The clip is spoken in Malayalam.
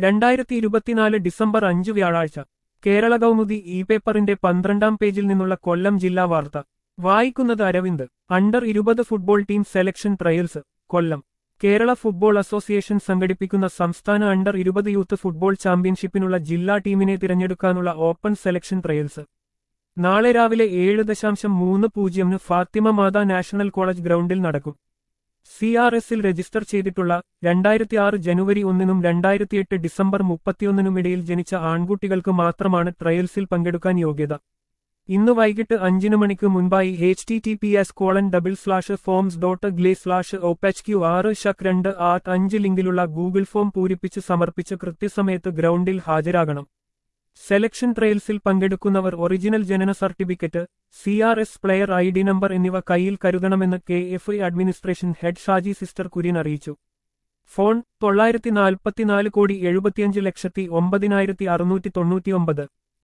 രണ്ടായിരത്തി ഇരുപത്തിനാല് ഡിസംബർ അഞ്ച് വ്യാഴാഴ്ച കേരള കൗമുദി ഇ പേപ്പറിന്റെ പന്ത്രണ്ടാം പേജിൽ നിന്നുള്ള കൊല്ലം ജില്ലാ വാർത്ത വായിക്കുന്നത് അരവിന്ദ് അണ്ടർ ഇരുപത് football team selection trials Kollam Kerala football association സംഘടിപ്പിക്കുന്ന സംസ്ഥാന അണ്ടർ ഇരുപത് യൂത്ത് ഫുട്ബോൾ ചാമ്പ്യൻഷിപ്പിനുള്ള ജില്ലാ ടീമിനെ തിരഞ്ഞെടുക്കാനുള്ള ഓപ്പൺ സെലക്ഷൻ ട്രയൽസ് നാളെ രാവിലെ ഏഴ് ദശാംശം മൂന്ന് പൂജ്യമിന് ഫാത്തിമ മാതാ നാഷണൽ കോളേജ് ഗ്രൗണ്ടിൽ നടക്കും സി ആർ എസിൽ രജിസ്റ്റർ ചെയ്തിട്ടുള്ള രണ്ടായിരത്തി ആറ് ജനുവരി ഒന്നിനും രണ്ടായിരത്തിയെട്ട് ഡിസംബർ മുപ്പത്തിയൊന്നിനും ഇടയിൽ ജനിച്ച ആൺകുട്ടികൾക്ക് മാത്രമാണ് ട്രയൽസിൽ പങ്കെടുക്കാൻ യോഗ്യത ഇന്ന് വൈകിട്ട് അഞ്ചിന് മണിക്ക് മുൻപായി H T T P S colon double slash forms dot gle slash ഒപെച്ച് ക്യു ആറ് ഷക് രണ്ട് ആറ് അഞ്ച് ലിങ്കിലുള്ള ഗൂഗിൾ ഫോം പൂരിപ്പിച്ച് സമർപ്പിച്ച് കൃത്യസമയത്ത് ഗ്രൗണ്ടിൽ ഹാജരാകണം സെലക്ഷൻ ട്രയൽസിൽ പങ്കെടുക്കുന്നവർ ഒറിജിനൽ ജനന certificate C R S player I D number എന്നിവ കയ്യിൽ കരുതണമെന്ന് K F I administration head Shaji sister Kurian അറിയിച്ചു ഫോൺ തൊള്ളായിരത്തി നാൽപ്പത്തിനാല് കോടി എഴുപത്തിയഞ്ച് ലക്ഷത്തി ഒമ്പതിനായിരത്തി അറുന്നൂറ്റി തൊണ്ണൂറ്റിയൊമ്പത്